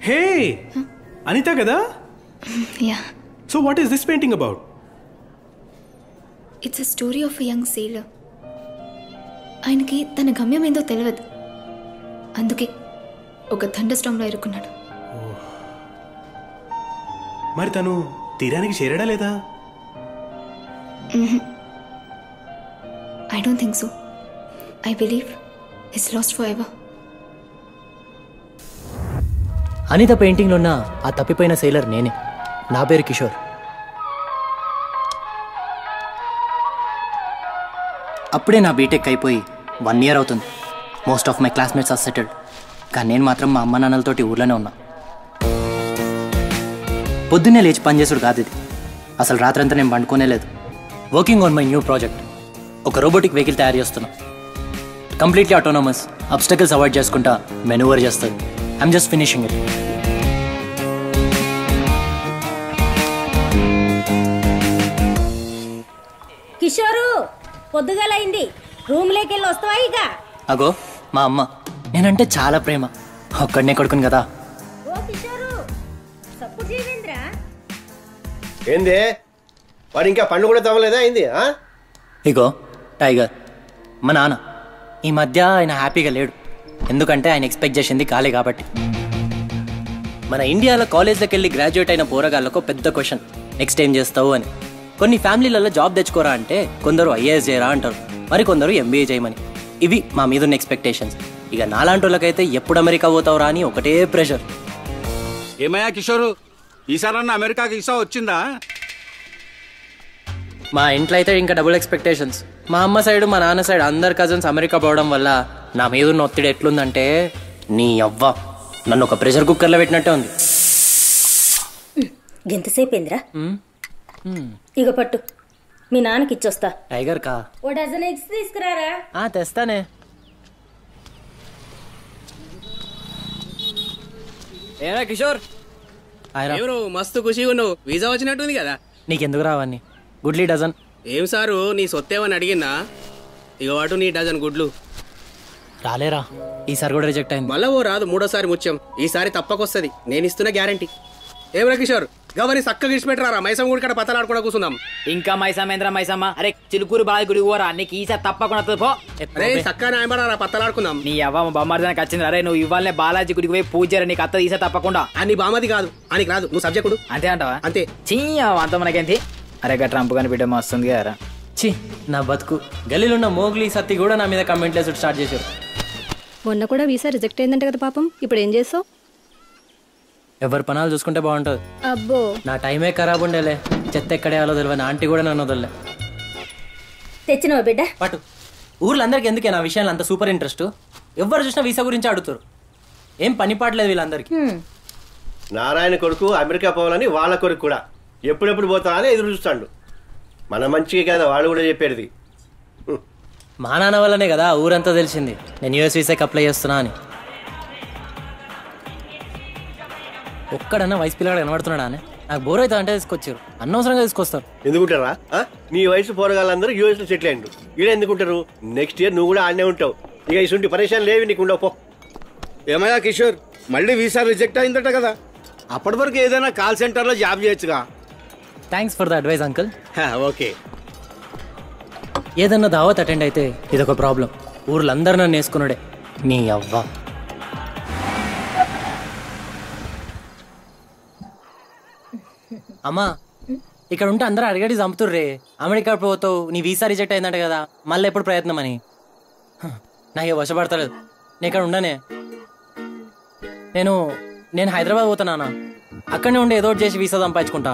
హే అనిత కదా yeah so what is this painting about it's a story of young sailor ఆయనకి తన గమ్యం ఏందో తెలియదు అందుకే ఒక థండర్ స్టామ్లో ఇరుక్కున్నాడు మరి తను తీరానికి చేరడా లేదా I don't think so I believe it's lost for ever Anitha పెయింటింగ్లో ఉన్న ఆ తప్పిపోయిన సెయిలర్ నేనే నా పేరు కిషోర్ అప్పుడే నా బీటెక్ అయిపోయి వన్ ఇయర్ అవుతుంది most of my classmates are settled కానీ నేను మాత్రం మా అమ్మ నాన్నలతోటి ఊర్లోనే ఉన్నా పొద్దున్నే లేచి పనిచేసుడు కాదు ఇది అసలు రాత్రంతా నేను పండుకోనే లేదు working on my new project ఒక రోబోటిక్ వెహికల్ తయారు చేస్తున్నా కంప్లీట్లీ ఆటోనమస్ అబ్స్టకల్స్ అవాయిడ్ చేసుకుంటా మెనూవర్ చేస్తుంది I'm just finishing it Kishore పొద్దుగలైంది రూమ్లోకి వెళ్ళి వస్తావా ఇక అగో మా అమ్మ నేనంటే చాలా ప్రేమ ఒక్కడనే కొడుకుని కదా ఓ కిషోరు సపోర్ట్ చేయవేంద్రా ఏంది వాడు ఇంకా పండు కూడా తవ్వలేదా అయింది ఆ? ఇగో టైగర్ మా నాన్న ఈ మధ్య ఆయన హ్యాపీగా లేడు ఎందుకంటే ఆయన ఎక్స్పెక్ట్ చేసింది కాలే కాబట్టి మన ఇండియాలో కాలేజ్లోకి వెళ్ళి గ్రాడ్యుయేట్ అయిన పోరగాళ్ళకు పెద్ద క్వశ్చన్ నెక్స్ట్ ఏం చేస్తావు అని కొన్ని ఫ్యామిలీలలో జాబ్ తెచ్చుకోరా అంటే కొందరు ఐఏఎస్ చేయరా అంటారు మరి కొందరు ఎంబీఏ చేయమని ఇవి మా మీద ఉన్న ఎక్స్పెక్టేషన్స్ ఇక నాలాంటి వాళ్ళకైతే ఎప్పుడు అమెరికా పోతావురా అని ఒకటే ప్రెషర్ ఏమయ్యా కిషోరు ఈసారన్నా అమెరికాకి ఈసా వచ్చిందా మా ఇంట్లో అయితే ఇంకా డబుల్ ఎక్స్పెక్టేషన్స్ మా అమ్మ సైడ్ మా నాన్న సైడ్ అందరు కజిన్స్ అమెరికా పోవడం వల్ల నా మీద ఉన్న ఒత్తిడి ఎట్లుందంటే నీ అవ్వ నన్ను ఒక ప్రెషర్ కుక్కర్లో పెట్టినట్టే ఉంది ఎంతసేపు ఏంద్రా ఇక పట్టు మీ నాన్నకి ఇచ్చొస్తా టైగర్ కా ఓ డజన్ ఎగ్స్ తీసుకురారా ఆ తెస్తానే ఏరా కిషోర్ ఆయరా ఎవరు మస్తు ఖుషిగా ఉన్నావు వీసా వచ్చినట్టుంది కదా నీకెందుకు రావని గుడ్లీ డజన్ ఏం సారు నీ సొత్తేమని అడిగిందా ఇక వాటు నీ డజన్ గుడ్లు రాలేరా ఈసారి కూడా రిజెక్ట్ అయింది మళ్ళా ఓ రాదు మూడోసారి ముత్యం ఈసారి తప్పకొస్తుంది నేను ఇస్తున్న గ్యారంటీ ఏమరా కిషోర్ గవని చక్కగా ఇచ్చిపెట్టరా మైసం గుడి కాడ పతలాడుకుండా కూర్చుందాం ఇంకా మైసమేంద్ర మైసమ్మ అరే చిలుకూరు బావి గుడికి పోరా నీకు ఈసా తప్పకుండా వస్తుంది పో అరే చక్కగా న్యాయపడారా పత్తలాడుకుందాం నీ అవ్వ మా బొమ్మర్దానికి వచ్చింది అరే నువ్వు ఇవ్వాలనే బాలాజీ గుడికి పోయి పూజ చేయరా నీకు అత్త ఈసా తప్పకుండా అని బామది కాదు అని రాదు నువ్వు సబ్జెక్టుడు అంతే అంటావా అంతే చీ అంత మనకేంటి అరే గా ట్రంప్ కానీ బిడ్డ వస్తుంది కదా ఛీ నా బతుకు గలీలో ఉన్న మోగ్లీ సత్తి కూడా నా మీద కమెంట్ వేసుడు స్టార్ట్ చేశారు మొన్న కూడా వీసా రిజెక్ట్ అయిందంట కదా పాపం ఇప్పుడు ఏం చేసావు ఎవరి పనాలు చూసుకుంటే బాగుంటుంది అబ్బో నా టైమే ఖరాబ్ ఉండేలే చెత్త ఎక్కడేయాలో తెలియని ఆంటీ కూడా నన్ను వదలలే తెచ్చినవా బిడ్డ పట్టు ఊర్లో అందరికి ఎందుకే నా విషయాలు అంత సూపర్ ఇంట్రెస్ట్ ఎవరు చూసినా వీసా గురించి అడుగుతారు ఏం పని పాటలేదు వీళ్ళందరికీ నారాయణ కొడుకు అమెరికా పోవాలని వాళ్ళ కొడుకు కూడా ఎప్పుడెప్పుడు పోతా అని ఎదురు చూస్తాడు మన మంచిగా కదా వాళ్ళు కూడా చెప్పేది మా నాన్న వల్లనే కదా ఊరంతా తెలిసింది నేను యూఎస్ వీసాకి అప్లై చేస్తున్నా అని ఒక్కడన్నా వయసు పిల్లగాడు కనబడుతున్నాడా అని నాకు బోర్ అవుతా అంటే తీసుకొచ్చారు అనవసరంగా తీసుకొస్తారు ఎందుకుంటారా ఆ? నీ వయసు పోరగాళ్ళందరూ యూఎస్లో సెటిల్ అయ్యిండు ఈడ ఎందుకుంటారు నెక్స్ట్ ఇయర్ నువ్వు కూడా ఆడనే ఉంటావు ఇక ఇటువంటి పరేషాన్ లేవి నీకు ఉండవు పో ఏమయ్యా కిషోర్ మళ్ళీ వీసా రిజెక్ట్ అయిందట కదా అప్పటి వరకు ఏదైనా కాల్ సెంటర్లో జాబ్ చేయొచ్చుగా thanks for the advice uncle okay ఏదన్నా దావత్ అటెండ్ అయితే ఇదొక ప్రాబ్లం ఊర్లో అందరు నన్ను వేసుకున్నాడే నీ అవ్వ అమ్మా ఇక్కడ ఉంటే అందరూ అడిగడి చంపుతుర్రే అమెరికా పోతావు నీ వీసా రిజెక్ట్ అయిందంట కదా మళ్ళీ ఎప్పుడు ప్రయత్నం అని హ, నాకు వశపడతలేదు నేను ఇక్కడ ఉండనే నేను నేను హైదరాబాద్ పోతున్నానా అక్కడనే ఉండి ఏదో ఒకటి చేసి వీసా సంపాదించుకుంటా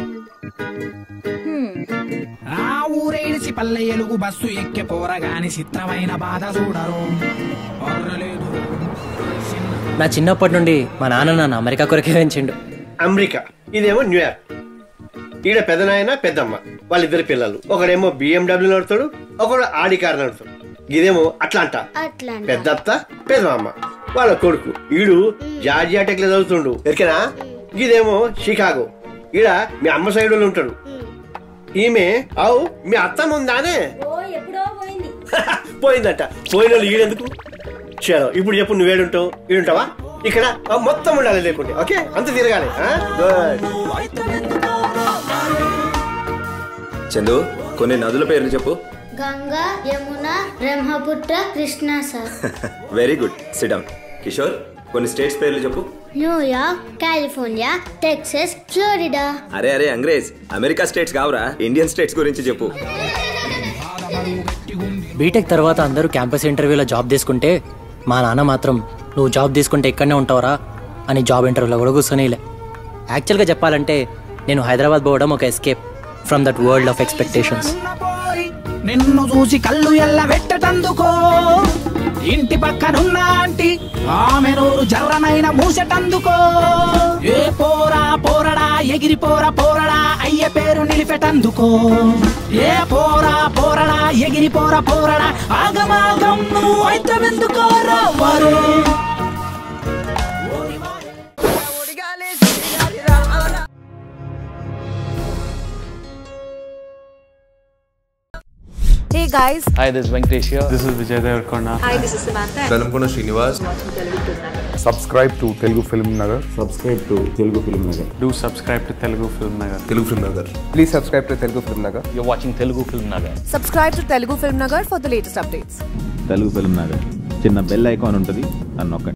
ఆ ఊరేడిసి పల్లె ఎలుగు బస్సు ఎక్కి పోరగాని చిత్రమైన బాధ చూడరు ఒర్రలేదు నా చిన్నప్పటి నుండి మా నాన్న నన్ను అమెరికా కొరకే పెంచిండు అమెరికా ఇదేమో న్యూయార్క్ ఈడ పెదనాయన పెద్దమ్మ వాళ్ళిద్దరు పిల్లలు ఒకడేమో బిఎండబ్ల్యూ నడుతాడు ఒకడు ఆడి కార్ నడుతాడు ఇదేమో అట్లాంటా పెద్దత్త పెదమ్మ వాళ్ళ కొడుకు ఈడు జార్జియా టెక్ లో చదువుతుండు ఎరికేనా ఇదేమో షికాగో ఈడ మీ అమ్మ సైడ్ వాళ్ళు ఉంటాడు ఈమె అవు మీ అత్తమ్మ ఉందానే ఓ ఎప్పుడో పోయింది పోయిందట పోయిన వాళ్ళు ఈడెందుకు చలో ఇప్పుడు చెప్పు నువ్వేడుంటావు ఈడుంటావా ఇక్కడ ఆ, మొత్తం ఉండాలి లేకుంటే ఓకే అంత తిరగాలి గుడ్ చందు కొన్ని నదుల పేర్లు చెప్పు Ganga Yamuna Brahmaputra Krishna sir very good sit down Kishore కొన్ని స్టేట్స్ పేర్లు చెప్పు న్యూయార్క్ కాలిఫోర్నియా టెక్సస్ ఫ్లోరిడా అరే అరే అంగ్రేజ్ అమెరికా స్టేట్స్ కావురా ఇండియన్ స్టేట్స్ గురించి చెప్పు బీటెక్ తర్వాత అందరూ క్యాంపస్ ఇంటర్వ్యూలో జాబ్ తీసుకుంటే మా నాన్న మాత్రం నువ్వు జాబ్ తీసుకుంటే ఇక్కడనే ఉంటావురా అని జాబ్ ఇంటర్వ్యూలో కూడా కూర్చొనిలే యాక్చువల్గా చెప్పాలంటే నేను హైదరాబాద్ పోవడం ఒక escape from that world of expectations నిన్ను చూసి కళ్ళు ఎల్ల పెట్టటందుకో ఇంటి పక్కనున్న ఆంటీ ఆమె నోరు జర్రనైన మూసెటందుకో ఏ పోరా పోరడా ఎగిరి పోరా పోరడా అయ్య పేరు నిలిపెటందుకో ఏ పోరా పోరడా ఎగిరి పోరా పోరడా ఆగమాగం నువ్వు అయితమెందుకో రవ్వరు Hey guys. Hi, this is Venkatesh here. This is Vijay Devarkonda. Hi, this is Samantha. Velankonda Srinivas subscribe to Telugu Film Nagar subscribe to Telugu Film Nagar Do subscribe to Telugu Film Nagar. Telugu Film Nagar please subscribe to Telugu Film Nagar You're watching Telugu Film Nagar. Subscribe to Telugu Film Nagar for the latest updates. Telugu Film Nagar చిన్న bell icon ఉంటుంది దాన్ని నొక్కండి